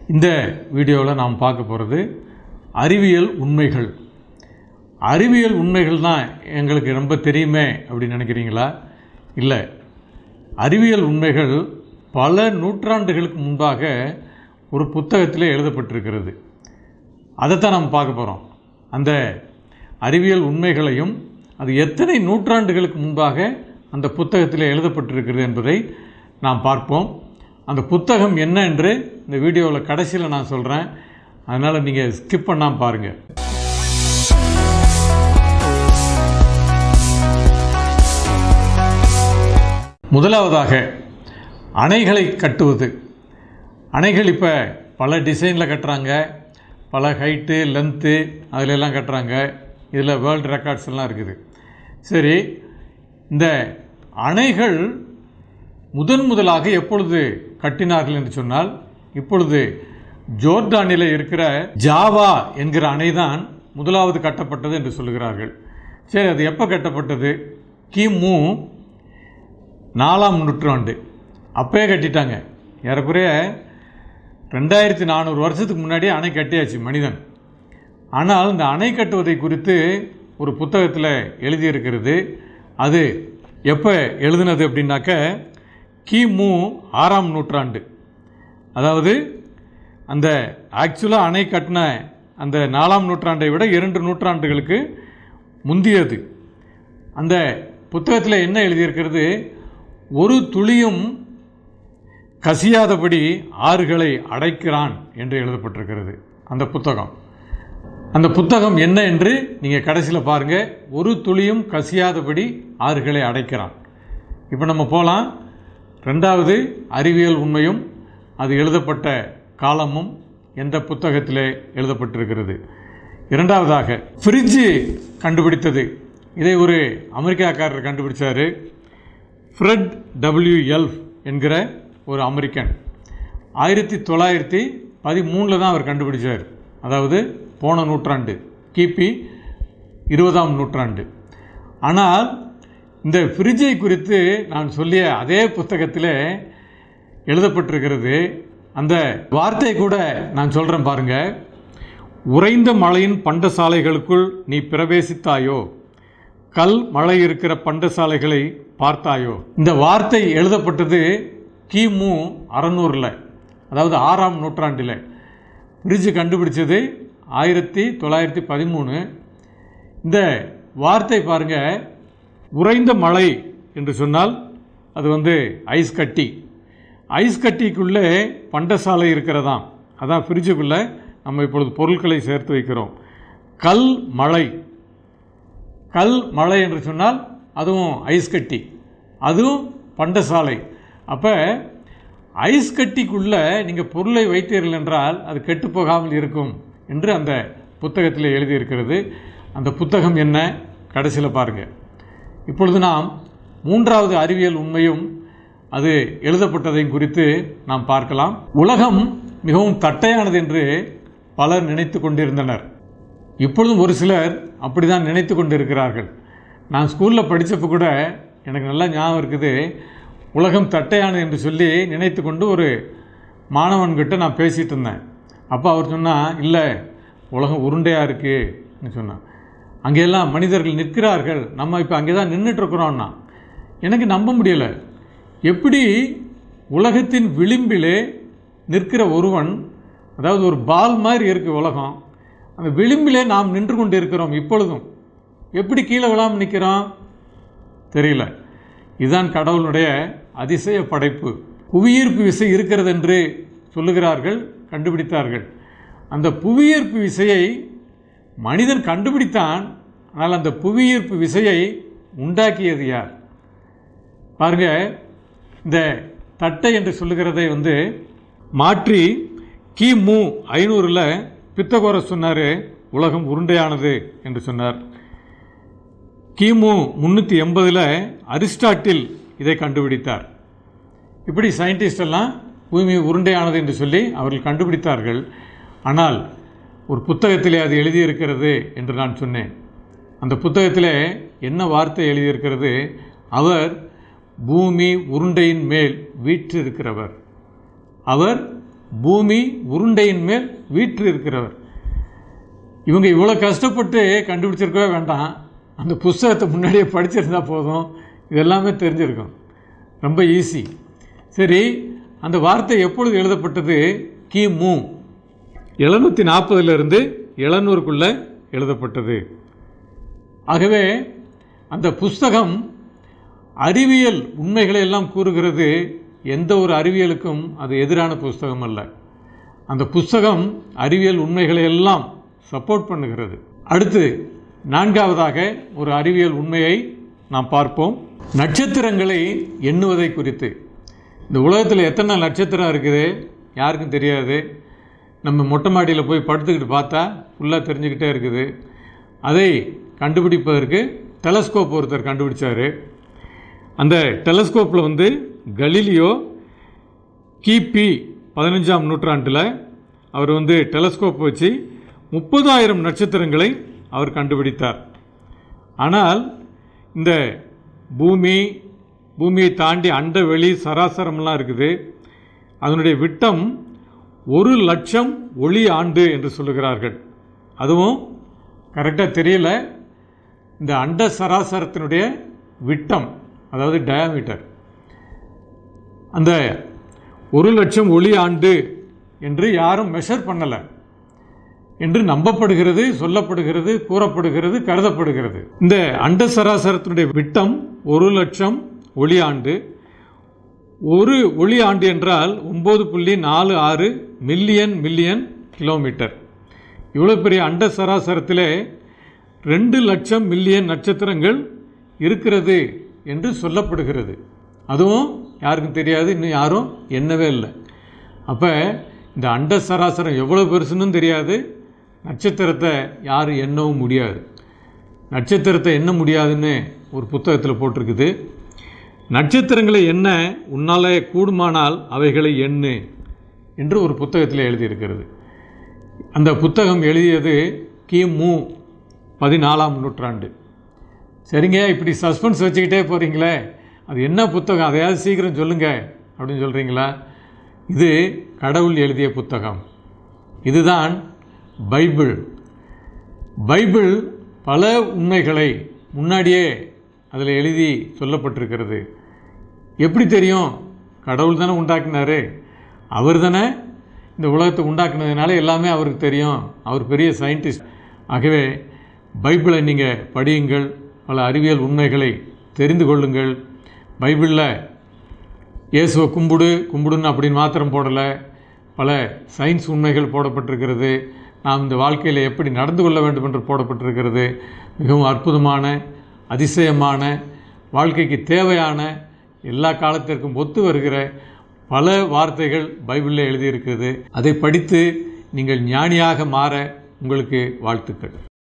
இந்த வீடியோவில் நாம் பார்க்க போகிறது அறிவியல் உண்மைகள் அறிவியல் உண்மைகள் தான் எங்களுக்கு ரொம்ப தெரியுமே அப்படின்னு நினைக்கிறீங்களா இல்லை அறிவியல் உண்மைகள் பல நூற்றாண்டுகளுக்கு முன்பாக ஒரு புத்தகத்தில் எழுதப்பட்டிருக்கிறது அதைத்தான் நம்ம பார்க்க போகிறோம் அந்த அறிவியல் உண்மைகளையும் அது எத்தனை நூற்றாண்டுகளுக்கு முன்பாக அந்த புத்தகத்தில் எழுதப்பட்டிருக்கிறது என்பதை நாம் பார்ப்போம் அந்த புத்தகம் என்ன என்று இந்த வீடியோவில் கடைசியில் நான் சொல்கிறேன் அதனால் நீங்கள் ஸ்கிப் பண்ணாமல் பாருங்கள் முதலாவதாக அணைகளை கட்டுவது அணைகள் இப்போ பல டிசைனில் கட்டுறாங்க பல ஹைட்டு லென்த்து அதிலெல்லாம் கட்டுறாங்க இதில் வேர்ல்டு ரெக்கார்ட்ஸ் எல்லாம் இருக்குது சரி இந்த அணைகள் முதன் முதலாக எப்பொழுது கட்டினார்கள் என்று சொன்னால் இப்பொழுது ஜோர்டானில் இருக்கிற ஜாவா என்கிற அணை தான் முதலாவது கட்டப்பட்டது என்று சொல்லுகிறார்கள் சரி அது எப்போ கட்டப்பட்டது கிமு நாலாம் நூற்றாண்டு அப்பயே கட்டிட்டாங்க ஏறக்குறைய ரெண்டாயிரத்தி நானூறு வருஷத்துக்கு முன்னாடி அணை கட்டியாச்சு மனிதன் ஆனால் இந்த அணை கட்டுவதை குறித்து ஒரு புத்தகத்தில் எழுதியிருக்கிறது அது எப்போ எழுதுனது அப்படின்னாக்க கிமு ஆறாம் நூற்றாண்டு அதாவது அந்த ஆக்சுவலாக அணை கட்டின அந்த நாலாம் நூற்றாண்டை விட இரண்டு நூற்றாண்டுகளுக்கு முந்தியது அந்த புத்தகத்தில் என்ன எழுதியிருக்கிறது ஒரு துளியும் கசியாதபடி ஆறுகளை அடைக்கிறான் என்று எழுதப்பட்டிருக்கிறது அந்த புத்தகம் அந்த புத்தகம் என்ன என்று நீங்கள் கடைசியில் பாருங்கள் ஒரு துளியும் கசியாதபடி ஆறுகளை அடைக்கிறான் இப்போ நம்ம போகலாம் ரெண்டாவது அறிவியல் உண்மையும் அது எழுதப்பட்ட காலமும் எந்த புத்தகத்திலே எழுதப்பட்டிருக்கிறது இரண்டாவதாக ஃப்ரிட்ஜு கண்டுபிடித்தது இதை ஒரு அமெரிக்காக்காரர் கண்டுபிடிச்சார் ஃப்ரெட் டபிள்யூ எல்ஃப் என்கிற ஒரு அமெரிக்கன் ஆயிரத்தி தொள்ளாயிரத்தி பதிமூணில் தான் அவர் கண்டுபிடிச்சார் அதாவது போன நூற்றாண்டு கிபி இருபதாம் நூற்றாண்டு ஆனால் இந்த ஃப்ரிட்ஜை குறித்து நான் சொல்லிய அதே புத்தகத்தில் எழுதப்பட்டிருக்கிறது அந்த வார்த்தை கூட நான் சொல்கிறேன் பாருங்கள் உறைந்த மழையின் பண்டசாலைகளுக்குள் நீ பிரவேசித்தாயோ கல் மழை இருக்கிற பண்டசாலைகளை பார்த்தாயோ இந்த வார்த்தை எழுதப்பட்டது கிமு அறநூறில் அதாவது ஆறாம் நூற்றாண்டில் ஃப்ரிட்ஜு கண்டுபிடிச்சது ஆயிரத்தி தொள்ளாயிரத்தி பதிமூணு இந்த வார்த்தை பாருங்கள் உறைந்த மழை என்று சொன்னால் அது வந்து ஐஸ் கட்டி ஐஸ் கட்டிக்குள்ளே பண்டசாலை இருக்கிறதாம் அதான் ஃப்ரிட்ஜுக்குள்ளே நம்ம இப்பொழுது பொருட்களை சேர்த்து வைக்கிறோம் கல் மழை கல் மழை என்று சொன்னால் அதுவும் ஐஸ் கட்டி அதுவும் பண்டசாலை அப்போ ஐஸ் கட்டிக்குள்ளே நீங்கள் பொருளை வைத்தீர்கள் என்றால் அது கெட்டு போகாமல் இருக்கும் என்று அந்த புத்தகத்தில் எழுதியிருக்கிறது அந்த புத்தகம் என்ன கடைசியில் பாருங்கள் இப்பொழுது நாம் மூன்றாவது அறிவியல் உண்மையும் அது எழுதப்பட்டதையும் குறித்து நாம் பார்க்கலாம் உலகம் மிகவும் தட்டையானது என்று பலர் நினைத்து கொண்டிருந்தனர் இப்பொழுதும் ஒரு சிலர் அப்படி தான் நினைத்து கொண்டிருக்கிறார்கள் நான் ஸ்கூலில் படித்தப்போ கூட எனக்கு நல்லா ஞாபகம் இருக்குது உலகம் தட்டையானது என்று சொல்லி நினைத்து கொண்டு ஒரு மாணவன்கிட்ட நான் பேசிகிட்டு இருந்தேன் அப்போ அவர் சொன்னால் இல்லை உலகம் உருண்டையாக இருக்குன்னு சொன்னான் அங்கெல்லாம் மனிதர்கள் நிற்கிறார்கள் நம்ம இப்போ அங்கே தான் நின்றுட்டுருக்குறோன்னா எனக்கு நம்ப முடியலை எப்படி உலகத்தின் விளிம்பிலே நிற்கிற ஒருவன் அதாவது ஒரு பால் மாதிரி இருக்குது உலகம் அந்த விளிம்பிலே நாம் நின்று கொண்டு இருக்கிறோம் இப்பொழுதும் எப்படி கீழே விழாமல் நிற்கிறோம் தெரியல இதுதான் கடவுளுடைய அதிசய படைப்பு புவியீர்ப்பு விசை இருக்கிறது என்று சொல்லுகிறார்கள் கண்டுபிடித்தார்கள் அந்த புவியீர்ப்பு விசையை மனிதன் கண்டுபிடித்தான் ஆனால் அந்த புவியீர்ப்பு விசையை உண்டாக்கியது யார் பாருங்க இந்த தட்டை என்று சொல்லுகிறதை வந்து மாற்றி கிமு ஐநூறில் பித்தகோரஸ் சொன்னார் உலகம் உருண்டையானது என்று சொன்னார் கிமு முந்நூற்றி எண்பதில் அரிஸ்டாட்டில் இதை கண்டுபிடித்தார் இப்படி சயின்டிஸ்ட் எல்லாம் பூமி உருண்டையானது என்று சொல்லி அவர்கள் கண்டுபிடித்தார்கள் ஆனால் ஒரு புத்தகத்திலே அது எழுதியிருக்கிறது என்று நான் சொன்னேன் அந்த புத்தகத்திலே என்ன வார்த்தை எழுதியிருக்கிறது அவர் பூமி உருண்டையின் மேல் வீற்றிருக்கிறவர் அவர் பூமி உருண்டையின் மேல் வீற்று இருக்கிறவர் இவங்க இவ்வளோ கஷ்டப்பட்டு கண்டுபிடிச்சிருக்கவே வேண்டாம் அந்த புஸ்தகத்தை முன்னாடியே படிச்சிருந்தா போதும் இதெல்லாமே தெரிஞ்சிருக்கும் ரொம்ப ஈஸி சரி அந்த வார்த்தை எப்பொழுது எழுதப்பட்டது கிமு எழுநூற்றி நாற்பதுலேருந்து எழுநூறுக்குள்ளே எழுதப்பட்டது ஆகவே அந்த புஸ்தகம் அறிவியல் உண்மைகளை எல்லாம் கூறுகிறது எந்த ஒரு அறிவியலுக்கும் அது எதிரான புஸ்தகம் அல்ல அந்த புஸ்தகம் அறிவியல் உண்மைகளை எல்லாம் சப்போர்ட் பண்ணுகிறது அடுத்து நான்காவதாக ஒரு அறிவியல் உண்மையை நாம் பார்ப்போம் நட்சத்திரங்களை எண்ணுவதை குறித்து இந்த உலகத்தில் எத்தனை நட்சத்திரம் இருக்குது யாருக்கும் தெரியாது நம்ம மொட்டை மாடியில் போய் படுத்துக்கிட்டு பார்த்தா ஃபுல்லாக தெரிஞ்சுக்கிட்டே இருக்குது அதை கண்டுபிடிப்பதற்கு டெலஸ்கோப் ஒருத்தர் கண்டுபிடிச்சார் அந்த டெலஸ்கோப்பில் வந்து கலீலியோ கிபி பதினஞ்சாம் நூற்றாண்டில் அவர் வந்து டெலஸ்கோப் வச்சு முப்பதாயிரம் நட்சத்திரங்களை அவர் கண்டுபிடித்தார் ஆனால் இந்த பூமி பூமியை தாண்டி அண்ட வெளி சராசரம்லாம் இருக்குது அதனுடைய விட்டம் ஒரு லட்சம் ஒளி ஆண்டு என்று சொல்லுகிறார்கள் அதுவும் கரெக்டாக தெரியல இந்த அண்ட சராசரத்தினுடைய விட்டம் அதாவது டயாமீட்டர் அந்த ஒரு லட்சம் ஒளி ஆண்டு என்று யாரும் மெஷர் பண்ணலை என்று நம்பப்படுகிறது சொல்லப்படுகிறது கூறப்படுகிறது கருதப்படுகிறது இந்த அண்ட சராசரத்தினுடைய விட்டம் ஒரு லட்சம் ஒளி ஆண்டு ஒரு ஒளி ஆண்டு என்றால் ஒம்பது புள்ளி நாலு ஆறு மில்லியன் மில்லியன் கிலோமீட்டர் இவ்வளோ பெரிய அண்ட சராசரத்திலே ரெண்டு லட்சம் மில்லியன் நட்சத்திரங்கள் இருக்கிறது என்று சொல்லப்படுகிறது அதுவும் யாருக்கும் தெரியாது இன்னும் யாரும் எண்ணவே இல்லை அப்போ இந்த அண்ட சராசரம் எவ்வளோ பெருசுன்னு தெரியாது நட்சத்திரத்தை யாரும் எண்ணவும் முடியாது நட்சத்திரத்தை எண்ண முடியாதுன்னு ஒரு புத்தகத்தில் போட்டிருக்குது நட்சத்திரங்களை எண்ண உன்னாலே கூடுமானால் அவைகளை எண்ணு என்று ஒரு புத்தகத்தில் எழுதியிருக்கிறது அந்த புத்தகம் எழுதியது கிமு பதினாலாம் நூற்றாண்டு சரிங்க இப்படி சஸ்பென்ஸ் வச்சுக்கிட்டே போகிறீங்களே அது என்ன புத்தகம் அதையாவது சீக்கிரம் சொல்லுங்க அப்படின்னு சொல்கிறீங்களா இது கடவுள் எழுதிய புத்தகம் இதுதான் பைபிள் பைபிள் பல உண்மைகளை முன்னாடியே அதில் எழுதி சொல்லப்பட்டிருக்கிறது எப்படி தெரியும் கடவுள் தானே உண்டாக்குனாரு அவர் தானே இந்த உலகத்தை உண்டாக்குனதுனால எல்லாமே அவருக்கு தெரியும் அவர் பெரிய சயின்டிஸ்ட் ஆகவே பைபிளை நீங்கள் படியுங்கள் பல அறிவியல் உண்மைகளை தெரிந்து கொள்ளுங்கள் பைபிளில் இயேசுவை கும்பிடு கும்பிடுன்னு அப்படின்னு மாத்திரம் போடலை பல சயின்ஸ் உண்மைகள் போடப்பட்டிருக்கிறது நாம் இந்த வாழ்க்கையில் எப்படி நடந்து கொள்ள வேண்டும் என்று போடப்பட்டிருக்கிறது மிகவும் அற்புதமான அதிசயமான வாழ்க்கைக்கு தேவையான எல்லா காலத்திற்கும் ஒத்து வருகிற பல வார்த்தைகள் பைபிளில் எழுதியிருக்கிறது அதை படித்து நீங்கள் ஞானியாக மாற உங்களுக்கு வாழ்த்துக்கள்